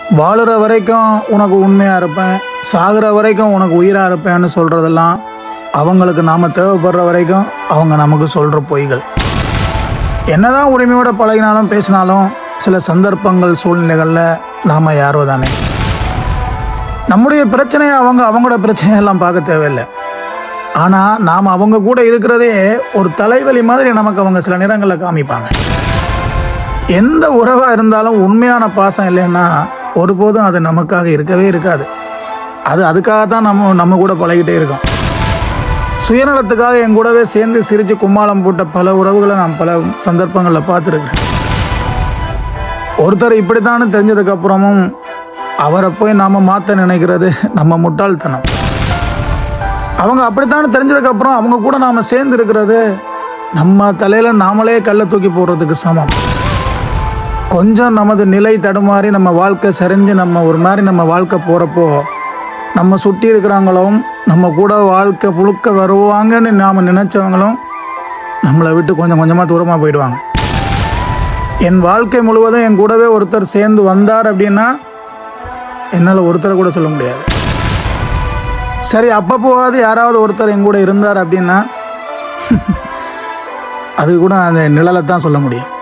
வாழுற வரைக்கும் உனக்கு உண்மையாக இருப்பேன் சாகுற வரைக்கும் உனக்கு உயிராக இருப்பேன்னு சொல்கிறதெல்லாம் அவங்களுக்கு நாம் தேவைப்படுற வரைக்கும் அவங்க நமக்கு சொல்கிற பொய்கள் என்னதான் உரிமையோட பழகினாலும் பேசினாலும் சில சந்தர்ப்பங்கள் சூழ்நிலைகளில் நாம் யாரோ தானே நம்முடைய பிரச்சனையை அவங்க அவங்களோட பிரச்சனையெல்லாம் பார்க்க தேவையில்லை ஆனால் நாம் அவங்க கூட இருக்கிறதே ஒரு தலைவலி மாதிரி நமக்கு அவங்க சில நேரங்களில் காமிப்பாங்க எந்த உறவாக இருந்தாலும் உண்மையான பாசம் இல்லைன்னா ஒருபோதும் அது நமக்காக இருக்கவே இருக்காது அது அதுக்காக தான் நம்ம நம்ம கூட பழகிட்டே இருக்கோம் சுயநலத்துக்காக என் கூடவே சேர்ந்து சிரித்து கும்மாளம் போட்ட பல உறவுகளை நான் பல சந்தர்ப்பங்களில் பார்த்துருக்குறேன் ஒருத்தர் இப்படித்தான்னு தெரிஞ்சதுக்கப்புறமும் அவரை போய் நாம் மாற்ற நினைக்கிறது நம்ம முட்டாள்தனம் அவங்க அப்படித்தானே தெரிஞ்சதுக்கப்புறம் அவங்க கூட நாம் சேர்ந்து இருக்கிறது நம்ம தலையில் நாமளே கல்லை தூக்கி போடுறதுக்கு சமம் கொஞ்சம் நமது நிலை தடுமாறி நம்ம வாழ்க்கை சரிஞ்சு நம்ம ஒரு மாதிரி நம்ம வாழ்க்கை போகிறப்போ நம்ம சுற்றி இருக்கிறவங்களும் நம்ம கூட வாழ்க்கை புழுக்க வருவாங்கன்னு நாம் நினச்சவங்களும் நம்மளை விட்டு கொஞ்சம் கொஞ்சமாக தூரமாக போயிடுவாங்க என் வாழ்க்கை முழுவதும் என் கூடவே ஒருத்தர் சேர்ந்து வந்தார் அப்படின்னா என்னால் ஒருத்தரை கூட சொல்ல முடியாது சரி அப்பப்போவாது யாராவது ஒருத்தர் என் கூட இருந்தார் அப்படின்னா அது கூட அந்த நிழலை தான் சொல்ல முடியும்